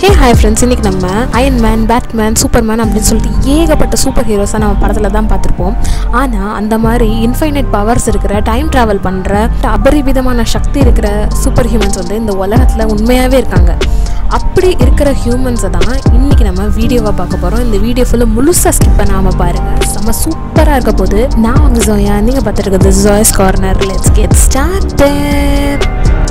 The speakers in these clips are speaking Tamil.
ஹே ஹாய் ஃப்ரெண்ட்ஸ் இன்னைக்கு நம்ம அயன் மேன் பேட்மேன் சூப்பர்மேன் அப்படின்னு சொல்லிட்டு ஏகப்பட்ட சூப்பர் ஹீரோஸை நம்ம படத்தில் தான் பார்த்துருப்போம் ஆனால் அந்த மாதிரி இன்ஃபைனைட் பவர்ஸ் இருக்கிற டைம் ட்ராவல் பண்ணுற அபரிவிதமான சக்தி இருக்கிற சூப்பர் ஹியூமன்ஸ் வந்து இந்த உலகத்தில் உண்மையாகவே இருக்காங்க அப்படி இருக்கிற ஹியூமன்ஸை தான் இன்றைக்கி நம்ம வீடியோவாக பார்க்க போகிறோம் இந்த வீடியோ ஃபுல்லாக முழுசாக ஸ்கிப் பண்ணாமல் பாருங்கள் செம்ம சூப்பராக இருக்க போது நான் உங்க ஜோயா நீங்கள் பார்த்துருக்கிறது Joya's corner let's get started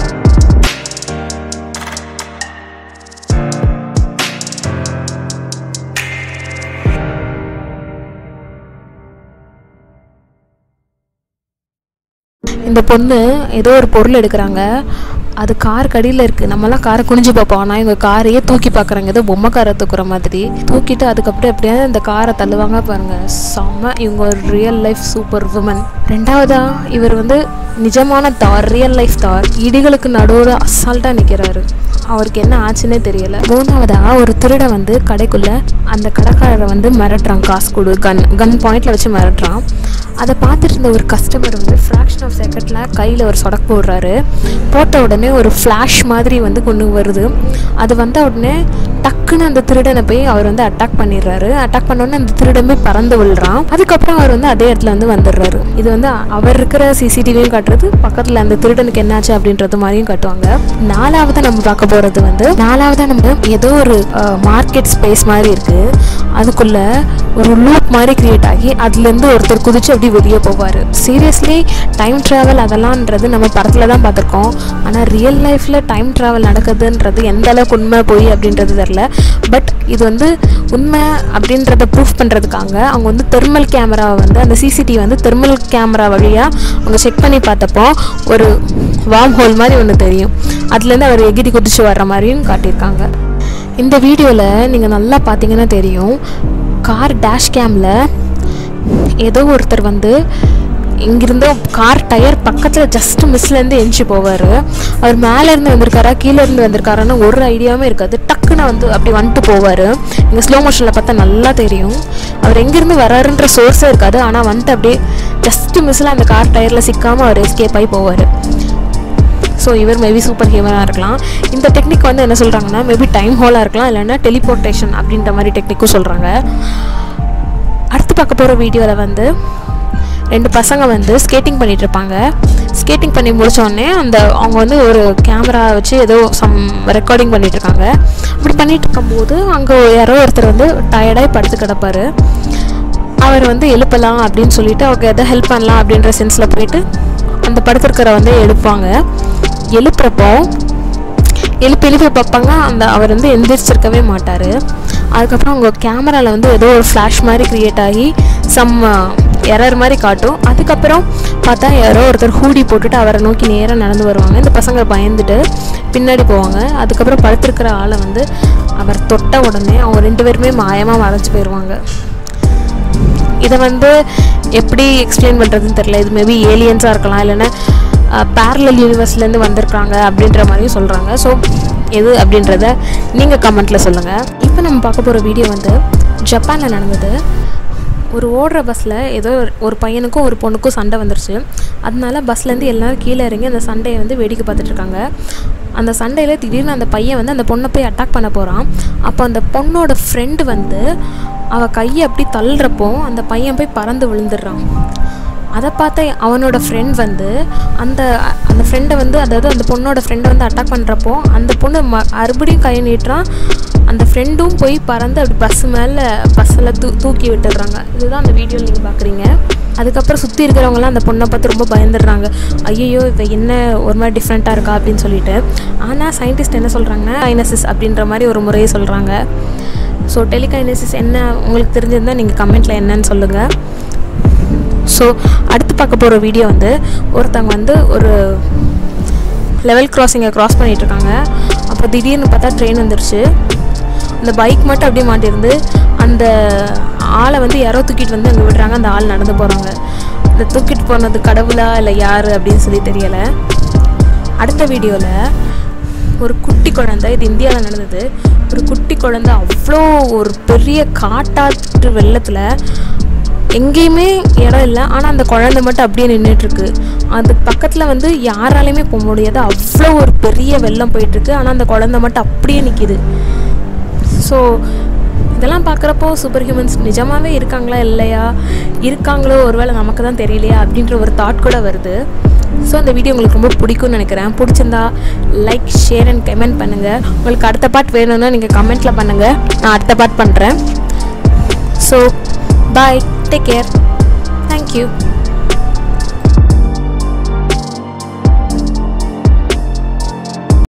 இந்த பொண்ணு ஏதோ ஒரு பொருள் எடுக்கிறாங்க அது கார் கடியில் இருக்குது நம்மலாம் காரை குனிஞ்சு பார்ப்போம் ஆனால் இவங்க காரையே தூக்கி பார்க்குறாங்க ஏதோ பொம்மை காரை தூக்குற மாதிரி தூக்கிட்டு அதுக்கப்புறம் எப்படியாவது இந்த காரை தள்ளுவாங்க பாருங்க செம்ம இவங்க ஒரு ரியல் லைஃப் சூப்பர் உமன் ரெண்டாவதா இவர் வந்து நிஜமான தார் ரியல் லைஃப் தார் இடிகளுக்கு நடுவில் அசால்ட்டாக நிற்கிறாரு அவருக்கு என்ன ஆச்சுன்னே தெரியல மூணாவதா ஒரு திருட வந்து கடைக்குள்ள அந்த கடைக்காரரை வந்து மிரட்டுறான் காசு கொடு கன் கன் பாயிண்ட்ல வச்சு மிரட்டுறான் அதை பார்த்துட்டு இருந்த ஒரு கஸ்டமர் வந்து ஃப்ராக்ஷன் ஆஃப் செகண்டில் கையில் ஒரு சொடக்கு போடுறாரு போட்ட உடனே ஒரு ஃப்ளாஷ் மாதிரி வந்து கொண்டு வருது அது வந்த உடனே டக்குன்னு அந்த திருடனை போய் அவர் வந்து அட்டாக் பண்ணிடுறாரு அட்டாக் பண்ணோடனே அந்த திருடன் போய் பறந்து விழுறான் அதுக்கப்புறம் அவர் வந்து அதே இடத்துல வந்து வந்துடுறாரு இது வந்து அவர் இருக்கிற சிசிடிவியும் காட்டுறது பக்கத்தில் அந்த திருடனுக்கு என்னாச்சு அப்படின்றது மாதிரியும் காட்டுவாங்க நாலாவது நம்ம பார்க்க போகிறது வந்து நாலாவதாக நம்ம ஏதோ ஒரு மார்க்கெட் ஸ்பேஸ் மாதிரி இருக்குது அதுக்குள்ள ஒரு லூப் மாதிரி கிரியேட் ஆகி அதுலேருந்து ஒருத்தர் குதிச்சு அப்படி வெளியே போவார் சீரியஸ்லி டைம் ட்ராவல் அதெல்லாம்ன்றது நம்ம படத்தில் தான் பார்த்துருக்கோம் ஆனால் ரியல் லைஃப்பில் டைம் ட்ராவல் நடக்குதுன்றது எந்த அளவுக்கு உண்மை போய் அப்படின்றது தெரில பட் இது வந்து உண்மை அப்படின்றத ப்ரூஃப் பண்ணுறதுக்காக அவங்க வந்து தெர்மல் கேமராவை வந்து அந்த சிசிடிவி வந்து தெர்மல் கேமரா வழியாக அவங்க செக் பண்ணி பார்த்தப்போ ஒரு வார்ம் ஹோல் மாதிரி ஒன்று தெரியும் அதுலேருந்து அவர் எகிரி குதிச்சு வர்ற மாதிரியும் காட்டியிருக்காங்க இந்த வீடியோவில் நீங்கள் நல்லா பார்த்தீங்கன்னா தெரியும் கார் டேஷ் கேமில் ஏதோ ஒருத்தர் வந்து இங்கிருந்தோ கார் டயர் பக்கத்தில் ஜஸ்ட் மிஸ்லேருந்து எஞ்சி போவார் அவர் மேலேருந்து வந்திருக்காரா கீழேருந்து வந்திருக்காரான்னு ஒரு ஐடியாவும் இருக்காது டக்குன்னு வந்து அப்படி வந்துட்டு போவார் இங்கே ஸ்லோ மோஷனில் பார்த்தா நல்லா தெரியும் அவர் எங்கேருந்து வராருன்ற சோர்ஸே இருக்காது ஆனால் வந்துட்டு அப்படியே ஜஸ்ட் மிஸ்ஸில் அந்த கார் டயரில் சிக்காமல் அவர் எஸ்கேப் ஆகி போவார் ஸோ இவர் மேபி சூப்பர் ஹியூமனாக இருக்கலாம் இந்த டெக்னிக் வந்து என்ன சொல்கிறாங்கன்னா மேபி டைம் ஹோலாக இருக்கலாம் இல்லைன்னா டெலிபோர்ட்டேஷன் அப்படின்ற மாதிரி டெக்னிக்கும் சொல்கிறாங்க அடுத்து பார்க்க போகிற வீடியோவில் வந்து ரெண்டு பசங்க வந்து ஸ்கேட்டிங் பண்ணிகிட்டு இருப்பாங்க ஸ்கேட்டிங் பண்ணி முடித்தோடனே அந்த அவங்க வந்து ஒரு கேமரா வச்சு ஏதோ சம் ரெக்கார்டிங் பண்ணிகிட்டு இருக்காங்க அப்படி பண்ணிகிட்டு இருக்கும்போது அங்கே யாரோ ஒருத்தர் வந்து டயர்டாகி படுத்து கிடப்பார் அவர் வந்து எழுப்பலாம் அப்படின்னு சொல்லிட்டு அவங்க எதை ஹெல்ப் பண்ணலாம் அப்படின்ற சென்ஸில் போயிட்டு அந்த படுத்திருக்கிற வந்து எழுப்பாங்க எழுப்புறப்போ எழுப்பி எழுப்பி பார்ப்பாங்க அந்த அவர் வந்து எந்திரிச்சிருக்கவே மாட்டார் அதுக்கப்புறம் அவங்க கேமராவில் வந்து ஏதோ ஒரு ஃப்ளாஷ் மாதிரி க்ரியேட் ஆகி சம் எரர் மாதிரி காட்டும் அதுக்கப்புறம் பார்த்தா யாரோ ஒருத்தர் ஹூடி போட்டுட்டு அவரை நோக்கி நேராக நடந்து வருவாங்க இந்த பசங்க பயந்துட்டு பின்னாடி போவாங்க அதுக்கப்புறம் படுத்திருக்கிற ஆளை வந்து அவர் தொட்ட உடனே அவங்க ரெண்டு பேருமே மாயமாக மறைஞ்சு போயிடுவாங்க இதை வந்து எப்படி எக்ஸ்பிளைன் பண்ணுறதுன்னு தெரில இது மேபி ஏலியன்ஸாக இருக்கலாம் இல்லைன்னா பேரலல் யூனிவர்ஸ்லேருந்து வந்திருக்காங்க அப்படின்ற மாதிரியும் சொல்கிறாங்க ஸோ எது அப்படின்றத நீங்கள் கமெண்ட்டில் சொல்லுங்கள் இப்போ நம்ம பார்க்க போகிற வீடியோ வந்து ஜப்பானில் நடந்தது ஒரு ஓடுற பஸ்ஸில் ஏதோ ஒரு பையனுக்கும் ஒரு பொண்ணுக்கும் சண்டை வந்துருச்சு அதனால பஸ்லேருந்து எல்லோரும் கீழே இறங்கி அந்த சண்டையை வந்து வேடிக்கை பார்த்துட்ருக்காங்க அந்த சண்டையில் திடீர்னு அந்த பையன் வந்து அந்த பொண்ணை போய் அட்டாக் பண்ண போகிறான் அப்போ அந்த பொண்ணோட ஃப்ரெண்டு வந்து அவள் கையை அப்படி தள்ளுறப்போ அந்த பையன் போய் பறந்து விழுந்துடுறான் அதை பார்த்த அவனோட ஃப்ரெண்ட் வந்து அந்த அந்த ஃப்ரெண்டை வந்து அதாவது அந்த பொண்ணோட ஃப்ரெண்டை வந்து அட்டாக் பண்ணுறப்போ அந்த பொண்ணு ம மறுபடியும் கை நீட்டுறான் அந்த ஃப்ரெண்டும் போய் பறந்து அப்படி பஸ் மேலே பஸ்ஸில் தூ தூக்கி விட்டுடுறாங்க இதுதான் அந்த வீடியோவில் நீங்கள் பார்க்குறீங்க அதுக்கப்புறம் சுற்றி இருக்கிறவங்களாம் அந்த பொண்ணை பார்த்து ரொம்ப பயந்துடுறாங்க ஐயோ இவ என்ன ஒரு மாதிரி டிஃப்ரெண்ட்டாக இருக்கா அப்படின்னு சொல்லிட்டு ஆனால் சயின்டிஸ்ட் என்ன சொல்கிறாங்கன்னா கைனசிஸ் அப்படின்ற மாதிரி ஒரு முறையை சொல்கிறாங்க ஸோ டெலிகைனசிஸ் என்ன உங்களுக்கு தெரிஞ்சிருந்தால் நீங்கள் கமெண்ட்டில் என்னன்னு சொல்லுங்கள் ஸோ அடுத்து பார்க்க போகிற வீடியோ வந்து ஒருத்தவங்க வந்து ஒரு லெவல் கிராசிங்கை க்ராஸ் பண்ணிகிட்ருக்காங்க அப்போ திடீர்னு பார்த்தா ட்ரெயின் வந்துருச்சு அந்த பைக் மட்டும் அப்படியே மாட்டிருந்து அந்த ஆளை வந்து யாரோ தூக்கிட்டு வந்து அங்கே விடுறாங்க அந்த ஆள் நடந்து போகிறாங்க இந்த தூக்கிட்டு போனது கடவுளா இல்லை யார் அப்படின்னு சொல்லி தெரியலை அடுத்த வீடியோவில் ஒரு குட்டி குழந்தை இது இந்தியாவில் நடந்தது ஒரு குட்டி குழந்தை அவ்வளோ ஒரு பெரிய காட்டாற்று வெள்ளத்தில் எங்கேயுமே இடம் இல்லை ஆனால் அந்த குழந்தை மட்டும் அப்படியே நின்றுட்டுருக்கு அது பக்கத்தில் வந்து யாராலையுமே போக முடியாது அவ்வளோ ஒரு பெரிய வெள்ளம் போயிட்டுருக்கு ஆனால் அந்த குழந்தை மட்டும் அப்படியே நிற்கிது ஸோ இதெல்லாம் பார்க்குறப்போ சூப்பர் ஹியூமன்ஸ் நிஜமாகவே இருக்காங்களா இல்லையா இருக்காங்களோ ஒருவேளை நமக்கு தான் தெரியலையா அப்படின்ற ஒரு தாட் கூட வருது ஸோ அந்த வீடியோ உங்களுக்கு ரொம்ப பிடிக்கும்னு நினைக்கிறேன் பிடிச்சிருந்தா லைக் ஷேர் அண்ட் கமெண்ட் பண்ணுங்கள் உங்களுக்கு அடுத்த பார்ட் வேணும்னா நீங்கள் கமெண்ட்டில் பண்ணுங்கள் நான் அடுத்த பார்ட் பண்ணுறேன் so bye take care thank you